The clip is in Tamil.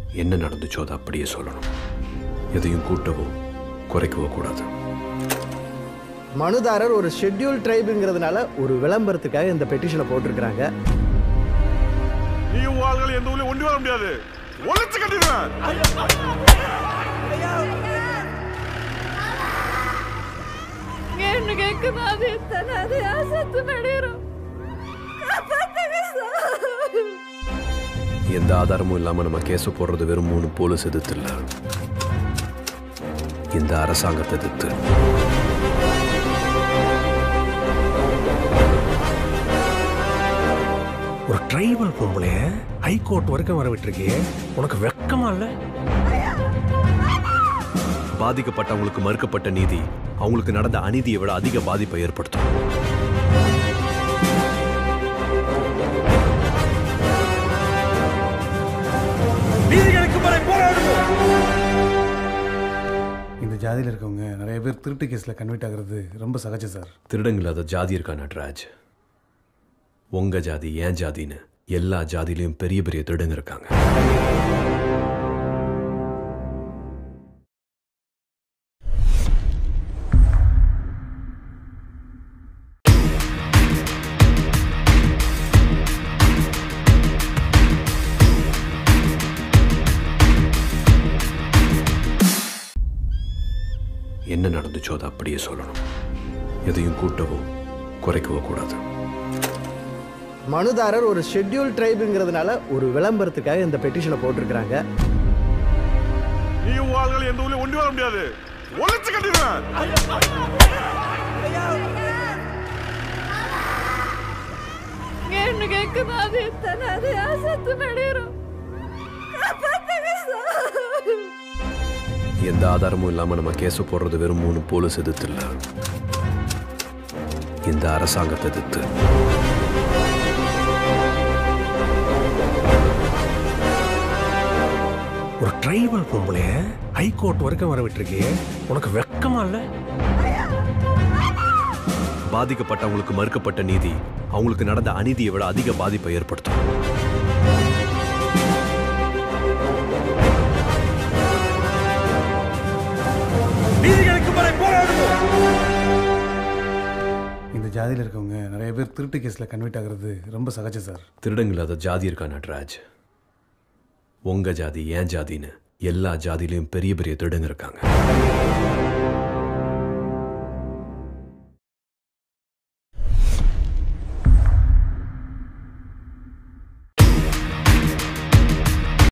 என்ன நடந்துச்சோ அதை அப்படியே சொல்லணும் எதையும் கூட்டவோ குறைக்கவோ கூடாது மனுதாரர் ஒரு ஷெட்யூல் ட்ரைபுங்கிறதுனால ஒரு விளம்பரத்துக்காக இந்த பெட்டிஷனை போட்டிருக்கிறாங்க நீ ஆள்கள் எந்த ஊர்லயும் ஒண்டி வர முடியாது ஒழிச்சு கட்டிடுவேன் ಏನು ಕೇಳ್ಕನಾದೆ ತನದೆ ಆಸತ್ತು ನಡೆಯರು எந்த ஆதாரமும் இல்லாம நம்ம கேஸ் போடுறது வெறும் மூணு போலீஸ் எதிர்த்து இல்ல இந்த அரசாங்கத்தை எதிர்த்து ஒரு ட்ரைபல் பொம்பளைய ஹைகோர்ட் வரைக்கும் வர விட்டுருக்கியே உனக்கு வெக்கமா இல்ல பாதிக்கப்பட்டவங்களுக்கு மறுக்கப்பட்ட நீதி அவங்களுக்கு நடந்த அநீதியை விட அதிக பாதிப்பை ஏற்படுத்தும் இந்த ஜாதியில் இருக்கவங்க நிறைய பேர் திருட்டு கேஸில் கன்விட் ஆகுறது ரொம்ப சகஜம் சார் திருடங்க இல்லாத ஜாதி இருக்கா நட்ராஜ் உங்க ஜாதி ஏன் ஜாதின்னு எல்லா ஜாதியிலையும் பெரிய பெரிய திருடங்க இருக்காங்க என்ன நடந்துச்சோ அதை அப்படியே சொல்லணும் எதையும் கூட்டவோ குறைக்கவோ கூடாது மனுதாரர் ஒரு ஷெட்யூல் ட்ரைபுங்கிறதுனால ஒரு விளம்பரத்துக்காக இந்த பெட்டிஷனை போட்டிருக்கிறாங்க நீ ஆள்கள் எந்த ஊர்லயும் ஒண்டி வர முடியாது ஒழிச்சு கட்டிடுவேன் ಏನು ಕೇಳ್ಕನಾದೆ ತನದೆ ಆಸತ್ತು ನಡೆಯರು எந்த ஆதாரமும் இல்லாம நம்ம கேஸ் போடுறது வெறும் மூணு போலீஸ் எதிர்த்து இல்ல இந்த அரசாங்கத்தை எதிர்த்து ஒரு ட்ரைபல் பொம்பளைய ஹைகோர்ட் வரைக்கும் வர விட்டுருக்கியே உனக்கு வெக்கமா இல்ல பாதிக்கப்பட்டவங்களுக்கு மறுக்கப்பட்ட நீதி அவங்களுக்கு நடந்த அநீதியை விட அதிக பாதிப்பை ஏற்படுத்தும் இந்த ஜாதியில் இருக்கவங்க நிறைய பேர் திருட்டு கேஸில் கன்விட் ஆகுறது ரொம்ப சகஜம் சார் திருடங்க இல்லாத ஜாதி இருக்கா நட்ராஜ் உங்க ஜாதி ஏன் ஜாதின்னு எல்லா ஜாதியிலையும் பெரிய பெரிய திருடங்க இருக்காங்க